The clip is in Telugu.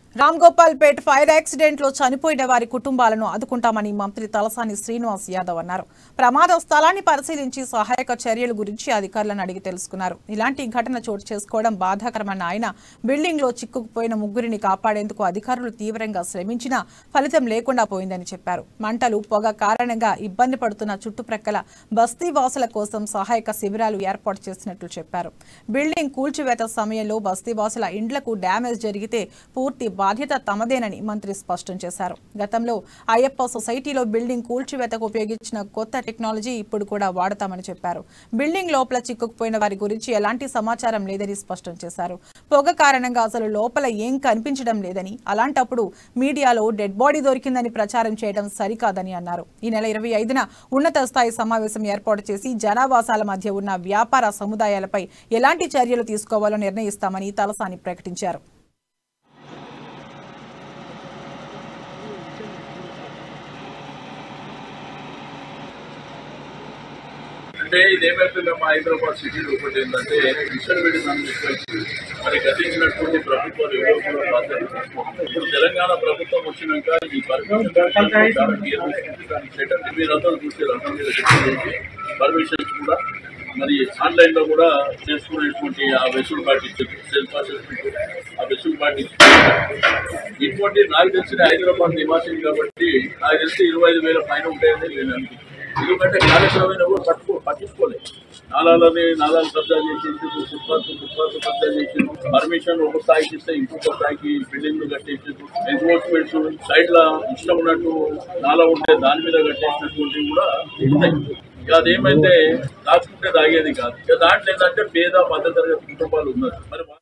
రామ్ గోపాల్ పేట్ ఫైర్ యాక్సిడెంట్ లో చనిపోయిన వారి కుటుంబాలను ఆదుకుంటామని మంత్రి తలసాని శ్రీనివాస్ యాదవ్ అన్నారు ప్రమాద స్థలాన్ని పరిశీలించి సహాయక చర్యల గురించి అధికారులను అడిగి తెలుసుకున్నారు ఇలాంటి ఘటన చోటు చేసుకోవడం బాధాకరమన్న ఆయన బిల్డింగ్ లో చిక్కుకుపోయిన ముగ్గురిని కాపాడేందుకు అధికారులు తీవ్రంగా శ్రమించినా ఫలితం లేకుండా పోయిందని చెప్పారు మంటలు పొగ కారణంగా ఇబ్బంది పడుతున్న చుట్టుప్రక్కల బస్తీ వాసుల కోసం సహాయక శిబిరాలు ఏర్పాటు చేసినట్లు చెప్పారు బిల్డింగ్ కూల్చివేత సమయంలో బస్తీ వాసుల ఇండ్లకు డ్యామేజ్ జరిగితే పూర్తి బాధ్యత తమదేనని మంత్రి స్పష్టం చేశారు గతంలో అయ్యప్ప సొసైటీలో బిల్డింగ్ కూల్చివేతకు ఉపయోగించిన కొత్త టెక్నాలజీ ఇప్పుడు కూడా వాడతామని చెప్పారు బిల్డింగ్ లోపల చిక్కుకుపోయిన వారి గురించి ఎలాంటి సమాచారం లేదని స్పష్టం చేశారు పొగ కారణంగా అసలు లోపల ఏం కనిపించడం లేదని అలాంటప్పుడు మీడియాలో డెడ్ బాడీ దొరికిందని ప్రచారం చేయడం సరికాదని అన్నారు ఈ నెల ఇరవై ఐదున ఉన్నత స్థాయి సమావేశం ఏర్పాటు చేసి జనావాసాల మధ్య ఉన్న వ్యాపార సముదాయాలపై ఎలాంటి చర్యలు తీసుకోవాలో నిర్ణయిస్తామని తలసాని ప్రకటించారు అంటే ఇది ఏమైపోయిందమ్మా హైదరాబాద్ సిటీలో ఒకటి ఏంటంటే విచ్చలవిడి మనం ఎక్కువైంది మరి గతించినటువంటి ప్రభుత్వాలు ఎవరు కూడా బాధ్యత తీసుకోవాలి. ఇప్పుడు తెలంగాణ ప్రభుత్వం వచ్చినాక ఈ పర్మిషన్ సెటప్ మీరందరూ చూసారు అందరి మీద చర్చ చేసి పర్మిషన్స్ కూడా మరి ఆన్లైన్ లో కూడా చేసుకునేటువంటి ఆ వెసులుబాటు ఇచ్చింది సెల్ఫ్ అసెస్మెంట్ ఆ వెసులుబాటు ఇచ్చింది ఇటువంటి నాకు తెలిసిన హైదరాబాద్ నివాసిని కాబట్టి నాకు తెలిసి ఇరవై ఐదు వేల పైన ఉంటాయని నేను అనుకుంటున్నాను ఎందుకంటే కార్యక్రమం ఎవరు పట్టుకో పట్టించుకోలేదు నాలాలని నాలాలు కబ్జా చేసేసి ఫుట్పాత్ ఫుట్పాత్ కబ్జా చేసి పర్మిషన్ ఒక స్థాయికి ఇస్తే ఇంకొక స్థాయికి బిల్డింగ్లు కట్టేసి ఎన్ఫోర్స్మెంట్స్ సైడ్ లా ఇష్టం ఉన్నట్టు నాలా ఉంటే దాని మీద కట్టేసినటువంటివి కూడా ఉన్నాయి ఇక అదేమైతే దాచుకుంటే తాగేది కాదు ఇక దాంట్లో ఏంటంటే పేద మధ్యతరగతి కుటుంబాలు ఉన్నారు మరి